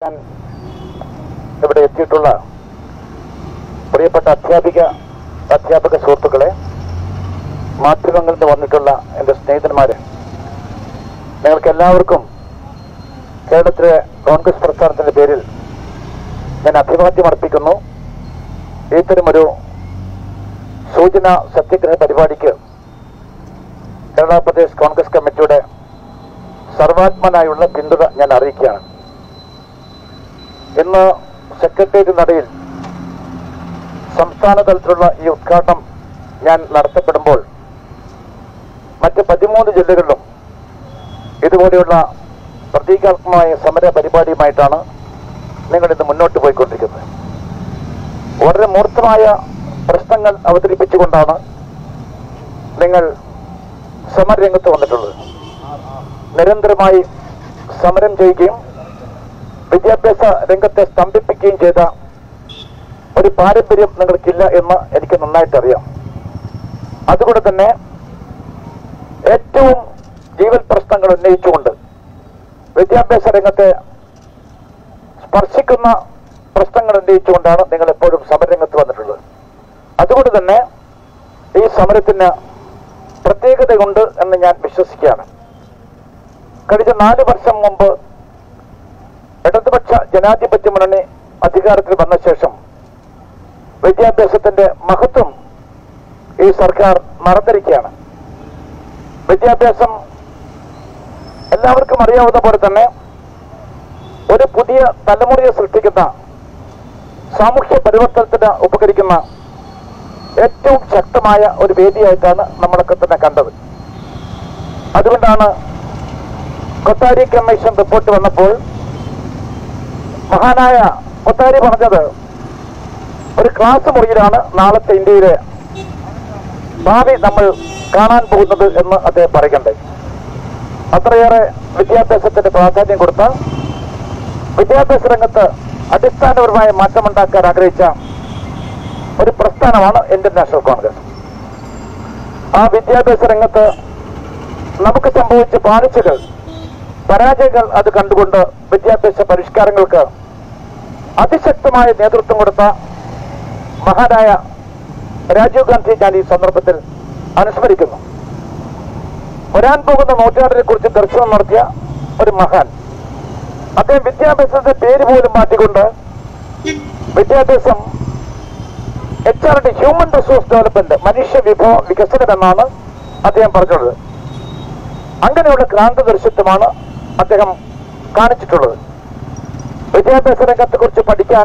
ഞാൻ ഇവിടെ എത്തിയിട്ടുള്ള പ്രിയപ്പെട്ട അധ്യാപിക അധ്യാപക സുഹൃത്തുക്കളെ മാധ്യമങ്ങളിൽ നിന്ന് വന്നിട്ടുള്ള എൻ്റെ സ്നേഹിതന്മാരെ നിങ്ങൾക്ക് എല്ലാവർക്കും കേരളത്തിലെ കോൺഗ്രസ് പ്രസ്ഥാനത്തിന്റെ പേരിൽ ഞാൻ അഭിവാദ്യം അർപ്പിക്കുന്നു ഇത്തരമൊരു സൂചന സത്യഗ്രഹ പരിപാടിക്ക് കേരള പ്രദേശ് കോൺഗ്രസ് കമ്മിറ്റിയുടെ സർവാത്മനായുള്ള പിന്തുണ ഞാൻ അറിയിക്കുകയാണ് ഇന്ന് സെക്രട്ടേറിയറ്റ് നടയിൽ സംസ്ഥാന തലത്തിലുള്ള ഈ ഉദ്ഘാടനം ഞാൻ നടത്തപ്പെടുമ്പോൾ മറ്റ് പതിമൂന്ന് ജില്ലകളിലും ഇതുപോലെയുള്ള പ്രതീകാത്മകമായ സമര പരിപാടിയുമായിട്ടാണ് നിങ്ങൾ ഇന്ന് മുന്നോട്ട് പോയിക്കൊണ്ടിരിക്കുന്നത് വളരെ മൂർത്തമായ പ്രശ്നങ്ങൾ അവതരിപ്പിച്ചുകൊണ്ടാണ് നിങ്ങൾ സമരരംഗത്ത് വന്നിട്ടുള്ളത് നിരന്തരമായി സമരം ചെയ്യുകയും വിദ്യാഭ്യാസ രംഗത്തെ സ്തംഭിപ്പിക്കുകയും ചെയ്ത ഒരു പാരമ്പര്യം നിങ്ങൾക്കില്ല എന്ന് എനിക്ക് നന്നായിട്ട് അറിയാം അതുകൊണ്ട് തന്നെ ഏറ്റവും ജീവൽ പ്രശ്നങ്ങൾ ഉന്നയിച്ചുകൊണ്ട് വിദ്യാഭ്യാസ രംഗത്തെ സ്പർശിക്കുന്ന പ്രശ്നങ്ങൾ ഉന്നയിച്ചുകൊണ്ടാണ് നിങ്ങൾ എപ്പോഴും സമരരംഗത്ത് വന്നിട്ടുള്ളത് അതുകൊണ്ട് തന്നെ ഈ സമരത്തിന് പ്രത്യേകതയുണ്ട് എന്ന് ഞാൻ വിശ്വസിക്കുകയാണ് കഴിഞ്ഞ നാല് വർഷം മുമ്പ് ഇടതുപക്ഷ ജനാധിപത്യ മുന്നണി അധികാരത്തിൽ വന്ന ശേഷം വിദ്യാഭ്യാസത്തിന്റെ മഹത്വം ഈ സർക്കാർ മറന്നിരിക്കുകയാണ് വിദ്യാഭ്യാസം എല്ലാവർക്കും അറിയാവുന്ന പോലെ തന്നെ ഒരു പുതിയ തലമുറയെ സൃഷ്ടിക്കുന്ന സാമൂഹ്യ പരിവർത്തനത്തിന് ഉപകരിക്കുന്ന ഏറ്റവും ശക്തമായ ഒരു വേദിയായിട്ടാണ് നമ്മളൊക്കെ തന്നെ കണ്ടത് അതുകൊണ്ടാണ് കൊത്താരി കമ്മീഷൻ റിപ്പോർട്ട് വന്നപ്പോൾ മഹാനായ കൊത്താരി പറഞ്ഞത് ഒരു ക്ലാസ് മുറിയിലാണ് നാളത്തെ ഇന്ത്യയിലെ ഭാവി നമ്മൾ കാണാൻ പോകുന്നത് എന്ന് അദ്ദേഹം പറയണ്ടേ അത്രയേറെ വിദ്യാഭ്യാസത്തിന്റെ പ്രാധാന്യം കൊടുത്ത വിദ്യാഭ്യാസ രംഗത്ത് അടിസ്ഥാനപരമായ മാറ്റമുണ്ടാക്കാൻ ആഗ്രഹിച്ച ഒരു പ്രസ്ഥാനമാണ് ഇന്ത്യൻ നാഷണൽ കോൺഗ്രസ് ആ വിദ്യാഭ്യാസ രംഗത്ത് നമുക്ക് സംഭവിച്ച പാളിച്ചകൾ പരാജയങ്ങൾ അത് കണ്ടുകൊണ്ട് വിദ്യാഭ്യാസ പരിഷ്കാരങ്ങൾക്ക് അതിശക്തമായ നേതൃത്വം കൊടുത്ത മഹാനായ രാജീവ് ഗാന്ധി ഞാൻ ഈ സന്ദർഭത്തിൽ അനുസ്മരിക്കുന്നു വരാൻ പോകുന്ന നൂറ്റാണ്ടിനെ കുറിച്ച് ദർശനം നടത്തിയ ഒരു മഹാൻ അദ്ദേഹം വിദ്യാഭ്യാസത്തിന്റെ പേര് പോലും മാറ്റിക്കൊണ്ട് വിദ്യാഭ്യാസം H R D human resource development മനുഷ്യ വിഭവ വികസനം എന്നാണ് അദ്ദേഹം പറഞ്ഞുള്ളത് അങ്ങനെയുള്ള ക്രാന്തദർശിത്വമാണ് അദ്ദേഹം കാണിച്ചിട്ടുള്ളത് വിദ്യാഭ്യാസ രംഗത്തെ കുറിച്ച് പഠിക്കാൻ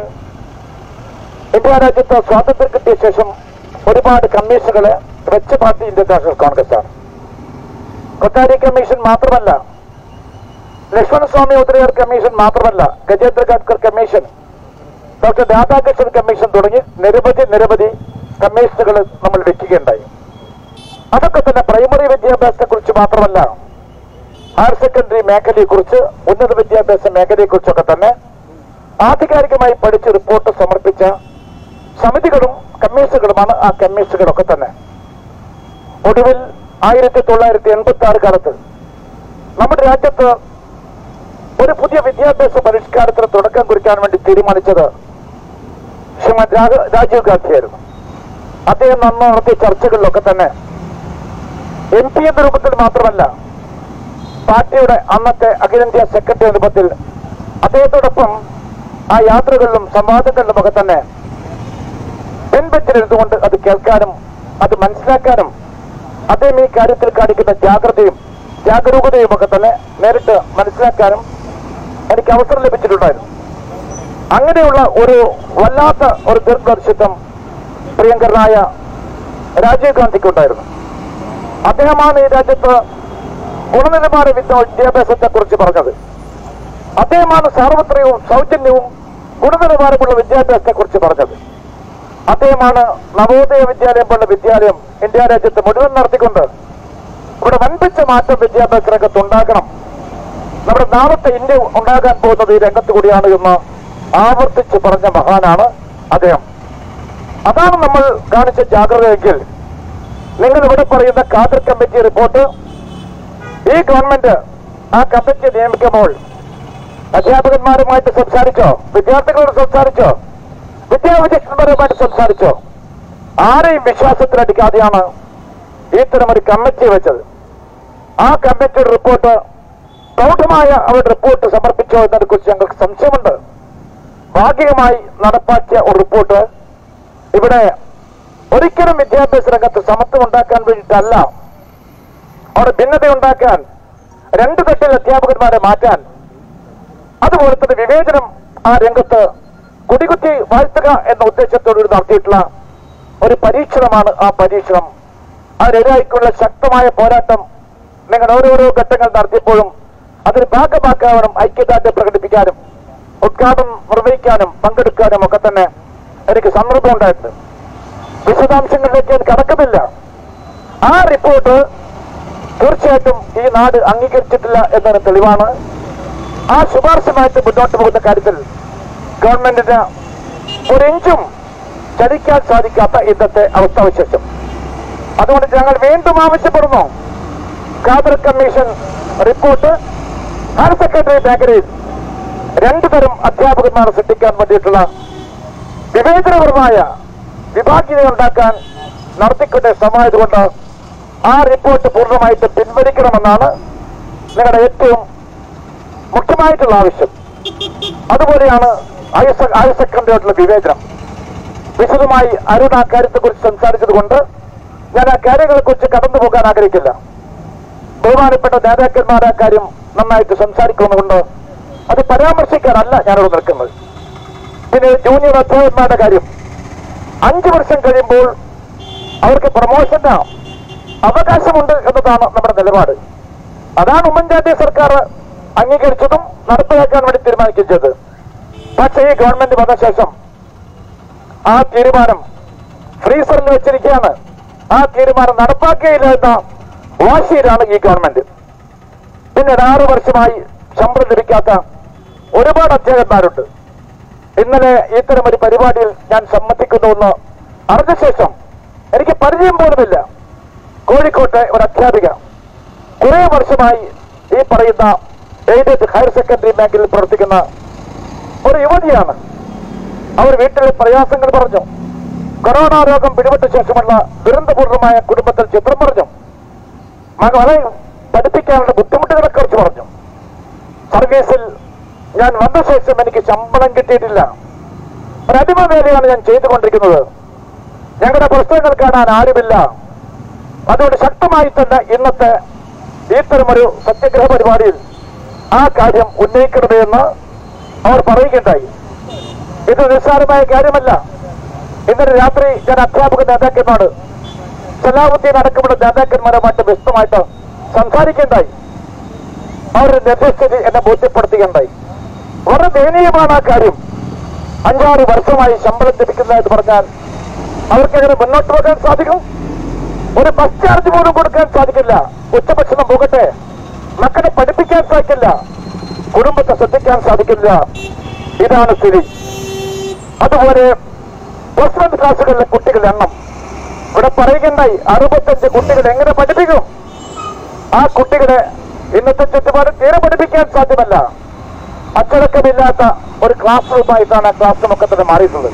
ഇന്ത്യ രാജ്യത്ത് സ്വാതന്ത്ര്യം കിട്ടിയ ശേഷം ഒരുപാട് കമ്മീഷനുകളെ വെച്ച പാർട്ടി ഇന്ത്യൻ നാഷണൽ കോൺഗ്രസ് ആണ് കൊട്ടാരി കമ്മീഷൻ മാത്രമല്ല ലക്ഷ്മണസ്വാമി ഉദരയർ കമ്മീഷൻ മാത്രമല്ല Gajendra Gadkar commission doctor Radhakrishnan commission തുടങ്ങി നിരവധി നിരവധി കമ്മീഷനുകൾ നമ്മൾ വെക്കുകയുണ്ടായി അതൊക്കെ തന്നെ പ്രൈമറി വിദ്യാഭ്യാസത്തെ കുറിച്ച് മാത്രമല്ല ഹയർ സെക്കൻഡറി മേഖലയെക്കുറിച്ച് ഉന്നത വിദ്യാഭ്യാസ മേഖലയെക്കുറിച്ചൊക്കെ തന്നെ ആധികാരികമായി പഠിച്ച് റിപ്പോർട്ട് സമർപ്പിച്ച സമിതികളും കമ്മീഷനുകളുമാണ് ആ കമ്മീഷനുകളൊക്കെ തന്നെ ഒടുവിൽ ആയിരത്തി തൊള്ളായിരത്തി എൺപത്തി ആറ് കാലത്ത് നമ്മുടെ രാജ്യത്ത് ഒരു പുതിയ വിദ്യാഭ്യാസ പരിഷ്കാരത്തിന് തുടക്കം കുറിക്കാൻ വേണ്ടി തീരുമാനിച്ചത് ശ്രീമതി രാഘ- രാജീവ് ഗാന്ധിയായിരുന്നു അദ്ദേഹം നന്ന് നടത്തിയ ചർച്ചകളിലൊക്കെ തന്നെ എം പി എന്ന രൂപത്തിൽ മാത്രമല്ല പാർട്ടിയുടെ അന്നത്തെ അഖിലേന്ത്യാ സെക്രട്ടറി എന്ന രൂപത്തിൽ അദ്ദേഹത്തോടൊപ്പം ആ യാത്രകളിലും സംവാദങ്ങളിലും ഒക്കെ തന്നെ പിൻപറ്റിരുന്നുകൊണ്ട് അത് കേൾക്കാനും അത് മനസ്സിലാക്കാനും അദ്ദേഹം ഈ കാര്യത്തിൽ കാണിക്കുന്ന ജാഗ്രതയും ജാഗരൂകതയും ഒക്കെ തന്നെ നേരിട്ട് മനസ്സിലാക്കാനും എനിക്ക് അവസരം ലഭിച്ചിട്ടുണ്ടായിരുന്നു അങ്ങനെയുള്ള ഒരു വല്ലാത്ത ഒരു ദീർഘദർശിത്വം പ്രിയങ്കരനായ രാജീവ് ഗാന്ധിക്ക് ഉണ്ടായിരുന്നു അദ്ദേഹമാണ് ഈ രാജ്യത്ത് ഗുണനിലവാര വിദ്യ വിദ്യാഭ്യാസത്തെ കുറിച്ച് പറഞ്ഞത് അദ്ദേഹമാണ് സാർവത്രികവും സൗജന്യവും ഗുണനിലവാരമുള്ള വിദ്യാഭ്യാസത്തെ കുറിച്ച് പറഞ്ഞത് അദ്ദേഹമാണ് നവോദയ വിദ്യാലയം പോലുള്ള വിദ്യാലയം ഇന്ത്യ രാജ്യത്ത് മുഴുവൻ നടത്തിക്കൊണ്ട് ഇവിടെ വൻപിച്ച മാറ്റം വിദ്യാഭ്യാസ രംഗത്ത് ഉണ്ടാകണം നമ്മുടെ നാളത്തെ ഇന്ത്യ ഉണ്ടാകാൻ പോകുന്നത് ഈ രംഗത്ത് കൂടിയാണ് എന്ന് ആവർത്തിച്ച് പറഞ്ഞ മഹാനാണ് അദ്ദേഹം അതാണ് നമ്മൾ കാണിച്ച ജാഗ്രതയെങ്കിൽ നിങ്ങൾ ഇവിടെ പറയുന്ന കാദർ കമ്മിറ്റി റിപ്പോർട്ട് ഈ ഗവൺമെന്റ് ആ കമ്മിറ്റി നിയമിക്കുമ്പോൾ അധ്യാപകന്മാരുമായിട്ട് സംസാരിച്ചോ വിദ്യാർത്ഥികളോട് സംസാരിച്ചോ വിദ്യാവിചക്ഷണപരമായിട്ട് സംസാരിച്ചോ ആരെയും വിശ്വാസത്തിലടിക്കാതെയാണ് ഇത്തരം ഒരു കമ്മിറ്റി വെച്ചത് ആ കമ്മിറ്റിയുടെ റിപ്പോർട്ട് പ്രൗഢമായ അവരുടെ റിപ്പോർട്ട് സമർപ്പിച്ചോ എന്നതിനെ കുറിച്ച് ഞങ്ങൾക്ക് സംശയമുണ്ട് ഭാഗികമായി നടപ്പാക്കിയ ഒരു റിപ്പോർട്ട് ഇവിടെ ഒരിക്കലും വിദ്യാഭ്യാസ രംഗത്ത് സമത്വം ഉണ്ടാക്കാൻ വേണ്ടിയിട്ടല്ല അവിടെ ഭിന്നത ഉണ്ടാക്കാൻ രണ്ടു തട്ടിൽ അധ്യാപകന്മാരെ മാറ്റാൻ അതുപോലെ തന്നെ വിവേചനം ആ രംഗത്ത് കുടികുത്തി വാഴ്ത്തുക എന്ന ഉദ്ദേശത്തോട് നടത്തിയിട്ടുള്ള ഒരു പരീക്ഷണമാണ് ആ പരീക്ഷണം അതിനെതിരായിക്കുള്ള ശക്തമായ പോരാട്ടം നിങ്ങൾ ഓരോരോ ഘട്ടങ്ങൾ നടത്തിയപ്പോഴും അതിന് ഭാഗമാക്കാവണം ഐക്യദാർഢ്യം പ്രകടിപ്പിക്കാനും ഉദ്ഘാടനം നിർവഹിക്കാനും പങ്കെടുക്കാനും ഒക്കെ തന്നെ എനിക്ക് സന്ദർഭം ഉണ്ടായിട്ടുണ്ട് വിശദാംശങ്ങളിലേക്ക് ഞാൻ കടക്കുന്നില്ല ആ റിപ്പോർട്ട് തീർച്ചയായിട്ടും ഈ നാട് അംഗീകരിച്ചിട്ടില്ല എന്നതിന് തെളിവാണ് ആ ശുപാർശമായിട്ട് മുന്നോട്ട് പോകുന്ന കാര്യത്തിൽ ഗവൺമെന്റിന് ഒരു ഇഞ്ചും ചലിക്കാൻ സാധിക്കാത്ത ഇന്നത്തെ അവസ്ഥാവിശേഷം അതുകൊണ്ട് ഞങ്ങൾ വീണ്ടും ആവശ്യപ്പെടുന്നു Khader commission report higher secondary മേഖലയിൽ രണ്ടു തരം അധ്യാപകന്മാരെ സൃഷ്ടിക്കാൻ വേണ്ടിയിട്ടുള്ള വിവേചനപരമായ വിഭാഗീയത ഉണ്ടാക്കാൻ നടത്തിക്കൊണ്ട ശ്രമമായതുകൊണ്ട് ആ റിപ്പോർട്ട് പൂർണ്ണമായിട്ട് പിൻവലിക്കണമെന്നാണ് നിങ്ങളുടെ ഏറ്റവും മുഖ്യമായിട്ടുള്ള ആവശ്യം അതുപോലെയാണ് ഹയർ സെ- ഹയർ സെക്കൻഡറിയായിട്ടുള്ള വിവേചനം വിശദമായി അരുൺ ആ കാര്യത്തെക്കുറിച്ച് സംസാരിച്ചതുകൊണ്ട് ഞാൻ ആ കാര്യങ്ങളെക്കുറിച്ച് കടന്നു പോകാൻ ആഗ്രഹിക്കില്ല ബഹുമാനപ്പെട്ട നേതാക്കന്മാർ ആ കാര്യം നന്നായിട്ട് സംസാരിക്കുന്നതുകൊണ്ട് അത് പരാമർശിക്കാനല്ല ഞാനിവിടെ നിൽക്കുന്നത് പിന്നെ ജൂനിയർ അധ്യാപകന്മാരുടെ കാര്യം അഞ്ചു വർഷം കഴിയുമ്പോൾ അവർക്ക് പ്രമോഷന് അവകാശമുണ്ട് എന്നതാണ് നമ്മുടെ നിലപാട് അതാണ് ഉമ്മൻചാണ്ടി സർക്കാർ അംഗീകരിച്ചതും നടപ്പിലാക്കാൻ വേണ്ടി തീരുമാനിക്കുകയും ചെയ്തത് പക്ഷേ ഈ ഗവൺമെന്റ് വന്ന ശേഷം ആ തീരുമാനം ഫ്രീസറിൽ വെച്ചിരിക്കുകയാണ് ആ തീരുമാനം നടപ്പാക്കിയില്ല എന്ന വാശിയിലാണ് ഈ ഗവൺമെന്റ് പിന്നെ ആറു വർഷമായി ശമ്പളം ലഭിക്കാത്ത ഒരുപാട് അധ്യാപകന്മാരുണ്ട് ഇന്നലെ ഇത്തരം ഒരു പരിപാടിയിൽ ഞാൻ സമ്മതിക്കുന്നുവെന്ന് അറിഞ്ഞ ശേഷം എനിക്ക് പരിചയം പോലുമില്ല കോഴിക്കോട്ടെ ഒരു അധ്യാപിക കുറെ വർഷമായി ഈ പറയുന്ന എയ്ഡഡ് ഹയർ സെക്കൻഡറി മേഖലയിൽ പ്രവർത്തിക്കുന്ന ഒരു യുവതിയാണ് അവർ വീട്ടിലെ പ്രയാസങ്ങൾ പറഞ്ഞു കൊറോണ രോഗം പിടിപെട്ട ശേഷമുള്ള ദുരന്തപൂർണമായ കുടുംബത്തിൽ ചിത്രം പറഞ്ഞു മകളെ പഠിപ്പിക്കാനുള്ള ബുദ്ധിമുട്ടുകളെ കുറിച്ച് പറഞ്ഞു സർവീസിൽ ഞാൻ വന്ന ശേഷം എനിക്ക് ശമ്പളം കിട്ടിയിട്ടില്ല ഒരു അടിമ വേലയാണ് ഞാൻ ചെയ്തുകൊണ്ടിരിക്കുന്നത് ഞങ്ങളുടെ പുസ്തകങ്ങൾ കാണാൻ ആരുമില്ല അതുകൊണ്ട് ശക്തമായി തന്നെ ഇന്നത്തെ ഇത്തരമൊരു സത്യഗ്രഹ പരിപാടിയിൽ ആ കാര്യം ഉന്നയിക്കണമേ എന്ന് അവർ പറയുകയുണ്ടായി ഇത് നിസ്സാരമായ കാര്യമല്ല ഇന്നലെ രാത്രി ഞാൻ അധ്യാപക നേതാക്കന്മാർ സലാഹുദ്ദീൻ അടക്കമുള്ള നേതാക്കന്മാരുമായിട്ട് വ്യക്തമായിട്ട് സംസാരിക്കുകയുണ്ടായി അവരുടെ നിർദ്ദേശിച്ചത് എന്നെ ബോധ്യപ്പെടുത്തുകയുണ്ടായി വളരെ ദയനീയമാണ് ആ കാര്യം അഞ്ചാറ് വർഷമായി ശമ്പളം ലഭിക്കുന്നതായിട്ട് പറഞ്ഞാൽ അവർക്കെങ്ങനെ മുന്നോട്ട് പോകാൻ സാധിക്കും ഒരു ബസ് ചാർജ് പോലും കൊടുക്കാൻ സാധിക്കില്ല ഉച്ചഭക്ഷണം പോകട്ടെ മക്കളെ പഠിപ്പിക്കാൻ സാധിക്കില്ല കുടുംബത്തെ ശ്രദ്ധിക്കാൻ സാധിക്കില്ല ഇതാണ് സ്ഥിതി അതുപോലെ പ്ലസ് വൺ ക്ലാസ്സുകളിലെ കുട്ടികളുടെ എണ്ണം ഇവിടെ പറയുകയുണ്ടായി അറുപത്തഞ്ച് കുട്ടികൾ എങ്ങനെ പഠിപ്പിക്കും ആ കുട്ടികളെ ഇന്നത്തെ ചുറ്റുപാട് തീരെ പഠിപ്പിക്കാൻ സാധ്യമല്ല അച്ചടക്കമില്ലാത്ത ഒരു ക്ലാസ് റൂമായിട്ടാണ് ആ ക്ലാസ് റൂമൊക്കെ തന്നെ മാറിയിട്ടുള്ളത്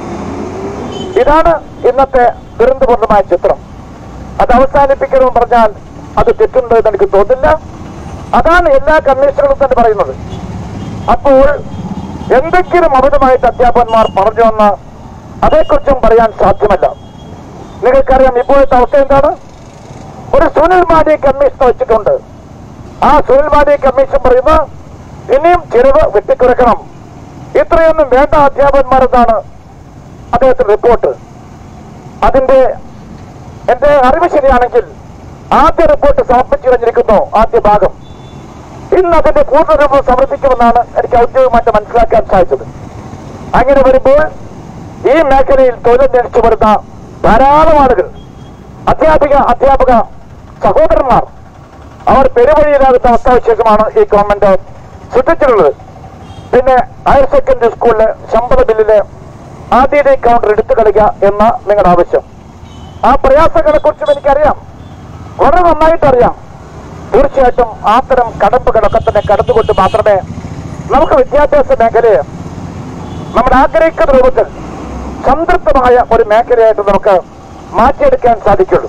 ഇതാണ് ഇന്നത്തെ ദുരന്തപൂർണമായ ചിത്രം അത് അവസാനിപ്പിക്കണമെന്ന് പറഞ്ഞാൽ അത് തെറ്റുണ്ട് എന്ന് എനിക്ക് തോന്നില്ല അതാണ് എല്ലാ കമ്മീഷനുകളും തന്നെ പറയുന്നത് അപ്പോൾ എന്തെങ്കിലും അമിതമായിട്ട് അധ്യാപകന്മാർ പറഞ്ഞു എന്ന് അതേക്കുറിച്ചും പറയാൻ സാധ്യമല്ല നിങ്ങൾക്കറിയാം ഇപ്പോഴത്തെ അവസ്ഥ എന്താണ് ഒരു സുനിൽ മാഡി കമ്മീഷൻ വെച്ചിട്ടുണ്ട് ആ സുനിൽ മാഡി കമ്മീഷൻ പറയുന്ന ഇനിയും ചിലവ് വെട്ടിക്കുറയ്ക്കണം ഇത്രയൊന്നും വേണ്ട അധ്യാപകന്മാരെന്നാണ് അദ്ദേഹത്തിന്റെ റിപ്പോർട്ട് അതിന്റെ എന്റെ അറിവ് ശരിയാണെങ്കിൽ ആദ്യ റിപ്പോർട്ട് സമർപ്പിച്ചു കഴിഞ്ഞിരിക്കുന്നു ആദ്യ ഭാഗം ഇന്ന് അതിന്റെ പൂർണ്ണരൂപം സമർപ്പിക്കുമെന്നാണ് എനിക്ക് ഔദ്യോഗികമായിട്ട് മനസ്സിലാക്കാൻ സാധിച്ചത് അങ്ങനെ വരുമ്പോൾ ഈ മേഖലയിൽ തൊഴിലന്വേഷിച്ചു വരുന്ന ധാരാളം ആളുകൾ അധ്യാപിക അധ്യാപക സഹോദരന്മാർ അവർ പെരുവഴിയിലാകുന്ന അവസ്ഥാവിശേഷമാണ് ഈ ഗവൺമെന്റ് സൃഷ്ടിച്ചിട്ടുള്ളത് പിന്നെ ഹയർ സെക്കൻഡറി സ്കൂളിലെ ശമ്പള ബില്ലിലെ ആദ്യത്തെ കൗണ്ടർ എടുത്തു കളയുക എന്ന നിങ്ങളുടെ ആവശ്യം ആ പ്രയാസങ്ങളെ കുറിച്ചും എനിക്കറിയാം വളരെ നന്നായിട്ട് അറിയാം തീർച്ചയായിട്ടും അത്തരം കടമ്പുകളൊക്കെ തന്നെ കടന്നുകൊണ്ട് മാത്രമേ നമുക്ക് വിദ്യാഭ്യാസ മേഖലയെ നമ്മൾ ആഗ്രഹിക്കുന്ന രൂപത്തിൽ സംതൃപ്തമായ ഒരു മേഖലയായിട്ട് നമുക്ക് മാറ്റിയെടുക്കാൻ സാധിക്കുള്ളൂ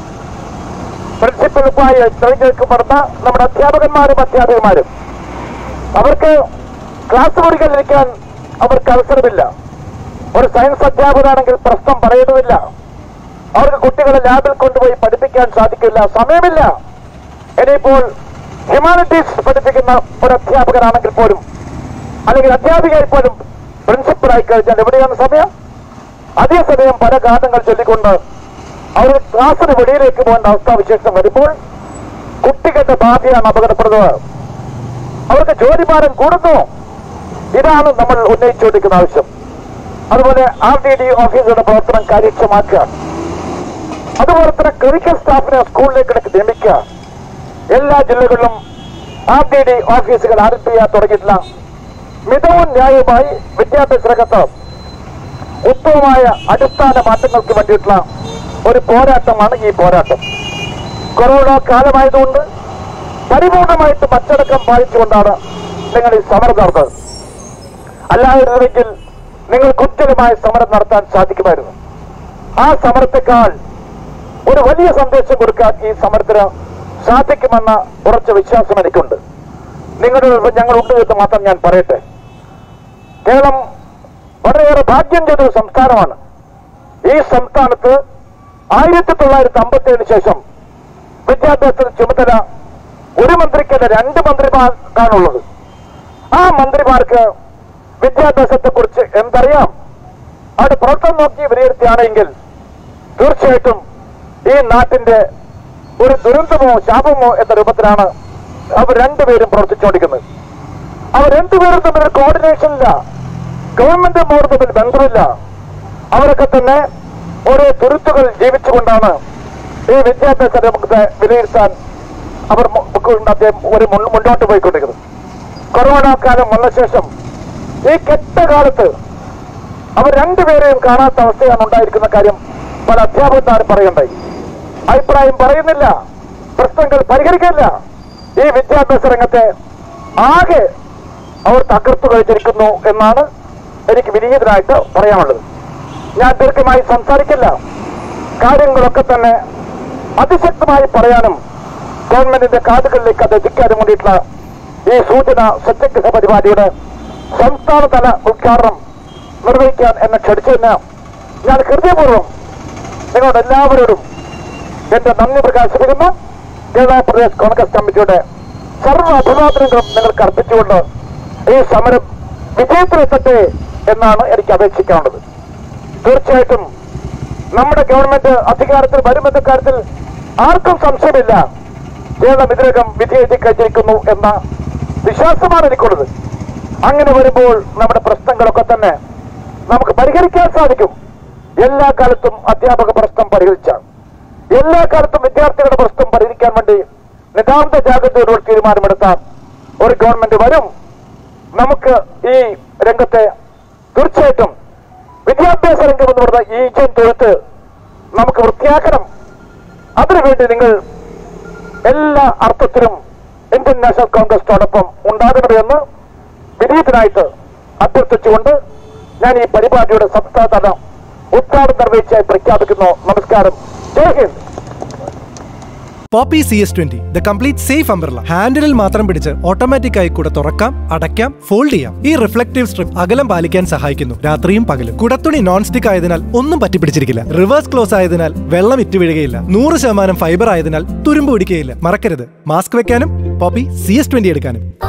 പ്രിൻസിപ്പലുമായി തെരഞ്ഞെടുക്കപ്പെടുന്ന നമ്മുടെ അധ്യാപകന്മാരും അധ്യാപികമാരും അവർക്ക് ക്ലാസ് മുറികളിലിരിക്കാൻ അവർക്ക് അവസരമില്ല ഒരു സയൻസ് അധ്യാപകനാണെങ്കിൽ പ്രശ്നം പറയുന്നതില്ല അവർക്ക് കുട്ടികളെ ലാബിൽ കൊണ്ടുപോയി പഠിപ്പിക്കാൻ സാധിക്കില്ല സമയമില്ല ഇനിയിപ്പോൾ ഹ്യൂമാനിറ്റീസ് പഠിപ്പിക്കുന്ന ഒരു അധ്യാപകനാണെങ്കിൽ പോലും അല്ലെങ്കിൽ അധ്യാപികയായി പോലും പ്രിൻസിപ്പലായി കഴിഞ്ഞാൽ എവിടെയാണ് സമയം അതേ സമയം പല കാരണങ്ങൾ ചൊല്ലിക്കൊണ്ട് അവർ ക്ലാസ്സിന് വെളിയിലേക്ക് പോകേണ്ട അവസ്ഥാവിശേഷം വരുമ്പോൾ കുട്ടികളുടെ ഭാവിയാണ് അപകടപ്പെടുന്നത് അവർക്ക് ജോലിഭാരം കൂടുന്നു ഇതാണ് നമ്മൾ ഉന്നയിച്ചുകൊണ്ടിരിക്കുന്ന ആവശ്യം അതുപോലെ ആർ ഡി ഡി ഓഫീസുകളുടെ പ്രവർത്തനം കാര്യക്ഷമാക്കുക അതുപോലെ തന്നെ ക്ലിനിക്കൽ സ്റ്റാഫിനെ സ്കൂളിലേക്ക് നിയമിക്കുക എല്ലാ ജില്ലകളിലും ആർ ഡി ഡി ഓഫീസുകൾ ആരംഭിക്കാൻ തുടങ്ങിയിട്ടില്ല മിതവും ന്യായവുമായി വിദ്യാഭ്യാസ രംഗത്ത് ഉത്തമമായ അടിസ്ഥാന മാറ്റങ്ങൾക്ക് വേണ്ടിയിട്ടുള്ള ഒരു പോരാട്ടമാണ് ഈ പോരാട്ടം കൊറോണ കാലമായതുകൊണ്ട് പരിപൂർണമായിട്ടും അച്ചടക്കം പാലിച്ചുകൊണ്ടാണ് നിങ്ങൾ ഈ സമരം നടന്നത് അല്ലായിരുന്നുവെങ്കിൽ നിങ്ങൾ കുറ്റകരമായ സമരം നടത്താൻ സാധിക്കുമായിരുന്നു ആ സമരത്തെക്കാൾ ഒരു വലിയ സന്ദേശം കൊടുക്കാൻ ഈ സമരത്തിന് സാധിക്കുമെന്ന ഉറച്ച വിശ്വാസം എനിക്കുണ്ട് നിങ്ങളുടെ ഞങ്ങൾ ഉണ്ട് എന്ന് മാത്രം ഞാൻ പറയട്ടെ കേരളം വളരെയേറെ ഭാഗ്യം ചെയ്തൊരു സംസ്ഥാനമാണ് ഈ സംസ്ഥാനത്ത് ആയിരത്തി തൊള്ളായിരത്തി അമ്പത്തി ഏഴിന് ശേഷം വിദ്യാഭ്യാസ ചുമതല ഒരു മന്ത്രിക്കല്ല രണ്ട് മന്ത്രിമാർക്കാണുള്ളത് ആ മന്ത്രിമാർക്ക് വിദ്യാഭ്യാസത്തെ കുറിച്ച് എന്തറിയാം അവിടെ പ്രവർത്തനം നോക്കി വിലയിരുത്തിയാണെങ്കിൽ തീർച്ചയായിട്ടും ഈ നാട്ടിന്റെ ഒരു ദുരന്തമോ ശാപമോ എന്ന രൂപത്തിലാണ് അവർ രണ്ടുപേരും പ്രവർത്തിച്ചുകൊണ്ടിരിക്കുന്നത് അവർ രണ്ടുപേരും തമ്മിൽ ഒരു കോർഡിനേഷൻ ഇല്ല ഗവൺമെന്റ് മോർ തമ്മിൽ ബന്ധമില്ല അവരൊക്കെ തന്നെ ഓരോ തുരുത്തുകൾ ജീവിച്ചുകൊണ്ടാണ് ഈ വിദ്യാഭ്യാസ രംഗത്തെ വിലയിരുത്താൻ അവർ മു- കൊണ്ട് അദ്ദേഹം ഒരു മുൻ- മുന്നോട്ട് പോയിക്കൊണ്ടിരിക്കുന്നത് കൊറോണ കാലം വന്ന ശേഷം ഈ കെട്ട കാലത്ത് അവർ രണ്ടുപേരെയും കാണാത്ത അവസ്ഥയാണ് ഉണ്ടായിരിക്കുന്ന കാര്യം പല അധ്യാപകന്മാരും പറയുണ്ടായി അഭിപ്രായം പറയുന്നില്ല പ്രശ്നങ്ങൾ പരിഹരിക്കില്ല ഈ വിദ്യാഭ്യാസ രംഗത്തെ ആകെ അവർ തകർത്തു കഴിച്ചിരിക്കുന്നു എന്നാണ് എനിക്ക് വിനീതനായിട്ട് പറയാനുള്ളത് ഞാൻ ദീർഘമായി സംസാരിക്കില്ല കാര്യങ്ങളൊക്കെ തന്നെ അതിശക്തമായി പറയാനും ഗവൺമെന്റിന്റെ കാതുകളിലേക്ക് അത് എത്തിക്കാനും വേണ്ടിയിട്ടുള്ള ഈ സൂചന സത്യഗ്രഹ പരിപാടിയുടെ സംസ്ഥാനതല ഉദ്ഘാടനം നിർവഹിക്കാൻ എന്നെ ക്ഷണിച്ചതിന് ഞാൻ ഹൃദയപൂർവ്വം നിങ്ങളോട് എല്ലാവരോടും എന്റെ നന്ദി പ്രകാശിപ്പിക്കുന്നു കേരള പ്രദേശ് കോൺഗ്രസ് കമ്മിറ്റിയുടെ സർവ്വ അഭിവാദനങ്ങളും നിങ്ങൾക്ക് അർപ്പിച്ചുകൊണ്ട് ഈ സമരം വിജയത്തിലെത്തട്ടെ എന്നാണ് എനിക്ക് അപേക്ഷിക്കാനുള്ളത് തീർച്ചയായിട്ടും നമ്മുടെ ഗവൺമെന്റ് അധികാരത്തിൽ വരുമെന്ന കാര്യത്തിൽ ആർക്കും സംശയമില്ല കേരളം ഇതിനകം വിധി എഴുതി കഴിഞ്ഞിരിക്കുന്നു എന്ന വിശ്വാസമാണ് എനിക്കുള്ളത് അങ്ങനെ വരുമ്പോൾ നമ്മുടെ പ്രശ്നങ്ങളൊക്കെ തന്നെ നമുക്ക് പരിഹരിക്കാൻ സാധിക്കും എല്ലാ കാലത്തും അധ്യാപക പ്രശ്നം പരിഹരിച്ചാൽ എല്ലാ കാലത്തും വിദ്യാർത്ഥികളുടെ പ്രശ്നം പരിഹരിക്കാൻ വേണ്ടി നിതാന്ത ജാഗ്രതയോടുകൂടി തീരുമാനമെടുത്താൽ ഒരു ഗവൺമെന്റ് വരും നമുക്ക് ഈ രംഗത്തെ തീർച്ചയായിട്ടും വിദ്യാഭ്യാസ രംഗം എന്ന് പറഞ്ഞ ഈ ഈച്ചൻ തൊഴുത്ത് നമുക്ക് വൃത്തിയാക്കണം അതിനുവേണ്ടി നിങ്ങൾ എല്ലാ അർത്ഥത്തിലും ഇന്ത്യൻ നാഷണൽ കോൺഗ്രസിനോടൊപ്പം ഉണ്ടാകണമെന്ന് വിനീതനായിട്ട് അഭ്യർത്ഥിച്ചുകൊണ്ട് ഞാൻ ഈ പരിപാടിയുടെ സംസ്ഥാനതല ഉദ്ഘാടനം നിർവഹിച്ചായി പ്രഖ്യാപിക്കുന്നു നമസ്കാരം ജയ് ഹിന്ദ് Poppy C S twenty the complete safe umbrella ഹാൻഡിലിൽ മാത്രം പിടിച്ച് ഓട്ടോമാറ്റിക് ആയി കൂടെ തുറക്കാം അടയ്ക്കാം ഫോൾഡ് ചെയ്യാം ഈ റിഫ്ലക്റ്റീവ് സ്ട്രിപ്പ് അകലം പാലിക്കാൻ സഹായിക്കുന്നു രാത്രിയും പകലും കുടത്തുണി നോൺ സ്റ്റിക്ക് ആയതിനാൽ ഒന്നും പറ്റിപ്പിടിച്ചിരിക്കില്ല റിവേഴ്സ് ക്ലോസ് ആയതിനാൽ വെള്ളം ഇറ്റ് വീഴുകയില്ല നൂറ് ശതമാനം ഫൈബർ ആയതിനാൽ തുരുമ്പ് പിടിക്കുകയില്ല മറക്കരുത് മാസ്ക് വെക്കാനും പോപ്പി സി എസ് ട്വന്റി എടുക്കാനും